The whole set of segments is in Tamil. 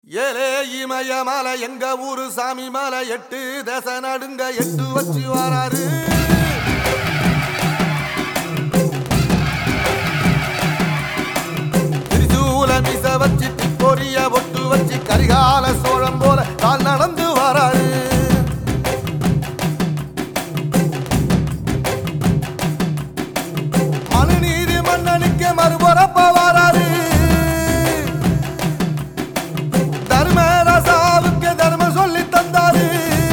ஏலே இமய மலை எங்க ஊரு சாமி மலை எட்டு தச நடுங்க எட்டு வச்சு வராரு திரிசூல மிச வச்சு பொரிய ஒட்டு வச்சு கரிகால சோழம் போல கால் நடந்து வராரு மனுநீதி மன்னனுக்கு மறுபுறப்ப வராரு தர்மராசாவுக்கு தர்மம் சொல்லி தந்தாரு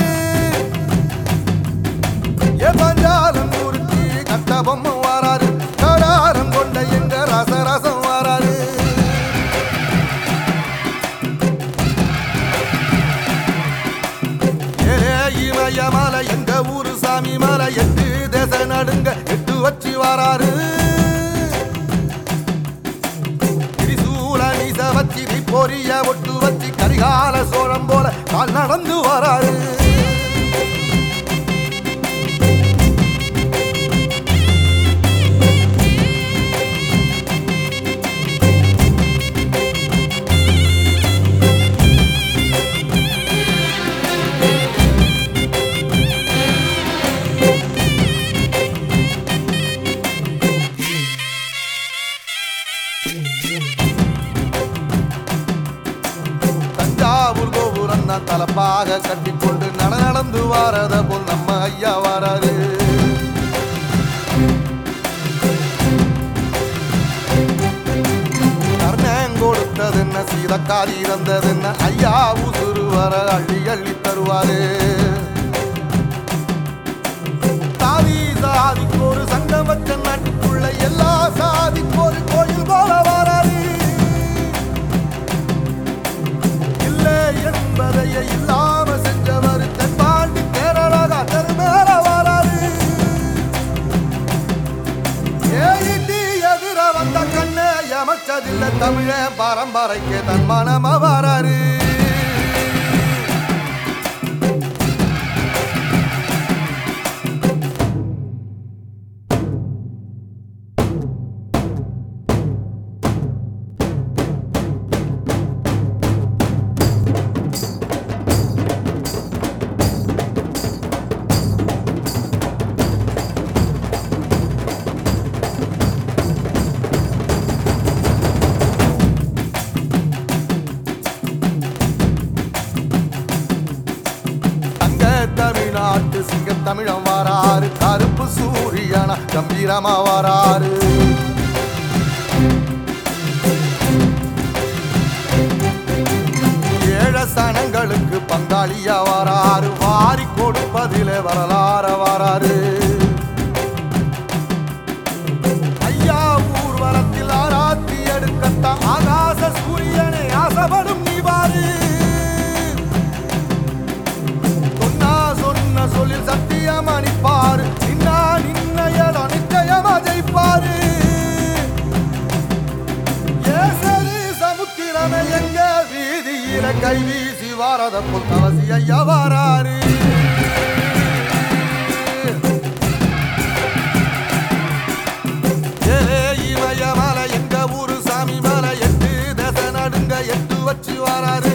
ஏ பஞ்சாலம் ஊருக்கு கட்ட பொம்மை வாராரு கடாரம் கொண்ட எங்க ரசரசம் வாராரு ஏ இமய மலை எங்க ஊரு சாமி மலை எட்டு தேச நடுங்க எட்டு வச்சு வாராரு திரிசூல நீச வச்சி பொரிய ஒட்டு வச்சி கரிகால சோழம் போல கால் நடந்து வராரு தஞ்சாவூர் கோபுரம் தான் தலப்பாக கட்டிக்கொண்டு நட நடந்து வாரத போல் நம்ம ஐயா வாராரு கர்ணன் கொடுத்தது என்ன சீதக்காரி இறந்தது என்ன ஐயா உசுறு வர அள்ளி அள்ளி தருவாரு சாதி சாதிக்கு ஒரு சங்கம் வச்ச நாட்டுக்குள்ள எல்லா சாதிக்கு ஒரு கோயில் போல வாராரு இல்லை என்பதையே இல்லாம செஞ்சவர் தென்பாண்டி கேரளா தெருமேல வராரு ஏயிட்டி எதிர வந்த கண்ணே எமச்சதில்லை தமிழ பரம்பரைக்கு தன் மனம வராரு தங்க தமிழ்நாட்டு சிங்க தமிழம் வாராரு கருப்பு சூரியனா கம்பீரமா வாராரு ஏழ சனங்களுக்கு பங்காளியா வாராரு வாரி கொடுப்பதிலே வரலாற வாராரு ஐயா ஊர்வலத்தில் ஆராத்தி எடுக்கத்தான் ஆகாச சூரியனை ஆசைப்படும் நீ பாரு சொன்னா சொன்ன சொல்லில் சத்தியம் அணிப்பாரு நின்னா நின்ன இடம் நிச்சயமா ஜெயிப்பாரு ஏசரி சமுத்திரமே எங்க வீதியில கை வீசி வாரத புல் கவசி ஐயா வாராரு ஏ இமய மலை எங்க ஊரு சாமி மலை எட்டு தச நடுங்க எட்டு வச்சு வாராரு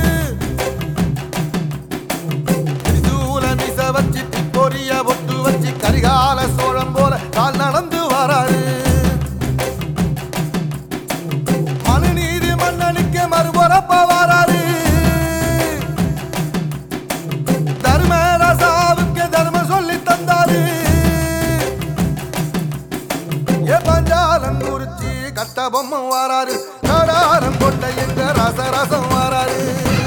திரிசூல மிச வச்சு பொரிய ஒட்டு வச்சு கரிகால சோழம் போல கால் நடந்து வராரு மனுநீதி மன்னனுக்கு மறுபுறப்ப வராரு தர்மராசாவுக்கு தர்மம் சொல்லி தந்தாரு ஏ பஞ்சாலம் குறிச்சி கட்ட பொம்மை வாராரு கடாரம் கொண்ட எங்க ரசரசம் வாராரு